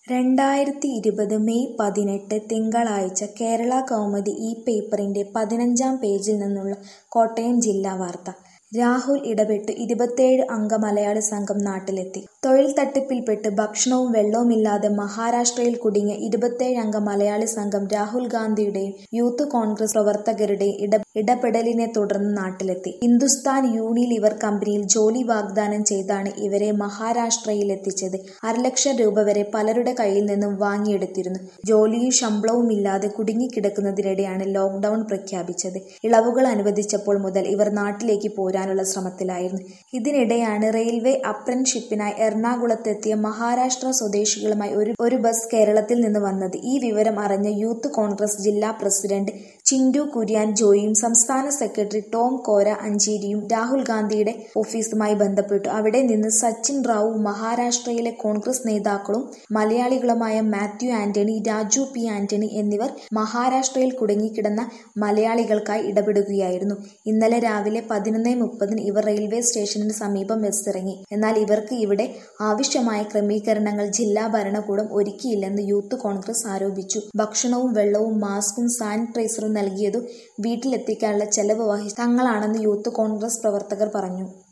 രണ്ടായിരത്തി ഇരുപത് മെയ് പതിനെട്ട് തിങ്കളാഴ്ച കേരള കൗമുദി ഈ പേപ്പറിന്റെ പതിനഞ്ചാം പേജിൽ നിന്നുള്ള കോട്ടയം ജില്ലാ വാർത്ത രാഹുൽ ഇടപെട്ട് ഇരുപത്തേഴ് അംഗ മലയാളി സംഘം നാട്ടിലെത്തി തൊഴിൽ തട്ടിപ്പിൽപ്പെട്ട് ഭക്ഷണവും വെള്ളവുമില്ലാതെ മഹാരാഷ്ട്രയിൽ കുടുങ്ങിയ ഇരുപത്തേഴ് അംഗ മലയാളി സംഘം രാഹുൽ ഗാന്ധിയുടെയും യൂത്ത് കോൺഗ്രസ് പ്രവർത്തകരുടെയും ഇട ഇടപെടലിനെ തുടർന്ന് നാട്ടിലെത്തി ഹിന്ദുസ്ഥാൻ യൂണിലിവർ കമ്പനിയിൽ ജോലി വാഗ്ദാനം ചെയ്താണ് ഇവരെ മഹാരാഷ്ട്രയിലെത്തിച്ചത് അരലക്ഷം രൂപ വരെ പലരുടെ കയ്യിൽ നിന്നും വാങ്ങിയെടുത്തിരുന്നു ജോലിയും ശമ്പളവുമില്ലാതെ കുടുങ്ങിക്കിടക്കുന്നതിനിടെയാണ് ലോക്ക്ഡൌൺ പ്രഖ്യാപിച്ചത് ഇളവുകൾ അനുവദിച്ചപ്പോൾ മുതൽ ഇവർ നാട്ടിലേക്ക് പോരാനുള്ള ശ്രമത്തിലായിരുന്നു ഇതിനിടെയാണ് റെയിൽവേ അപ്രന്റീസ്ഷിപ്പിനായി എറണാകുളത്തെത്തിയ മഹാരാഷ്ട്ര സ്വദേശികളുമായി ഒരു ഒരു ബസ് കേരളത്തിൽ നിന്ന് വന്നത് ഈ വിവരം അറിഞ്ഞ യൂത്ത് കോൺഗ്രസ് ജില്ലാ പ്രസിഡന്റ് ചിൻഡു കുര്യാൻ ജോയിയും സംസ്ഥാന സെക്രട്ടറി ടോം കോര അഞ്ചേരിയും രാഹുൽ ഗാന്ധിയുടെ ഓഫീസുമായി ബന്ധപ്പെട്ടു അവിടെ നിന്ന് സച്ചിൻ റാവു മഹാരാഷ്ട്രയിലെ കോൺഗ്രസ് നേതാക്കളും മലയാളികളുമായ Mathew Antony Raju P Antony എന്നിവർ മഹാരാഷ്ട്രയിൽ കുടുങ്ങിക്കിടന്ന മലയാളികൾക്കായി ഇടപെടുകയായിരുന്നു ഇന്നലെ രാവിലെ പതിനൊന്ന് മുപ്പതിന് ഇവർ റെയിൽവേ സ്റ്റേഷനിന് സമീപം ബസ്സിറങ്ങി എന്നാൽ ഇവർക്ക് ഇവിടെ ആവശ്യമായ ക്രമീകരണങ്ങൾ ജില്ലാ ഭരണകൂടം ഒരുക്കിയില്ലെന്ന് യൂത്ത് കോൺഗ്രസ് ആരോപിച്ചു ഭക്ഷണവും വെള്ളവും മാസ്കും സാനിറ്റൈസറും നൽകിയതു വീട്ടിലെത്തിക്കാനുള്ള ചെലവ് വഹിച്ച തങ്ങളാണെന്ന് യൂത്ത് കോൺഗ്രസ് പ്രവർത്തകർ പറഞ്ഞു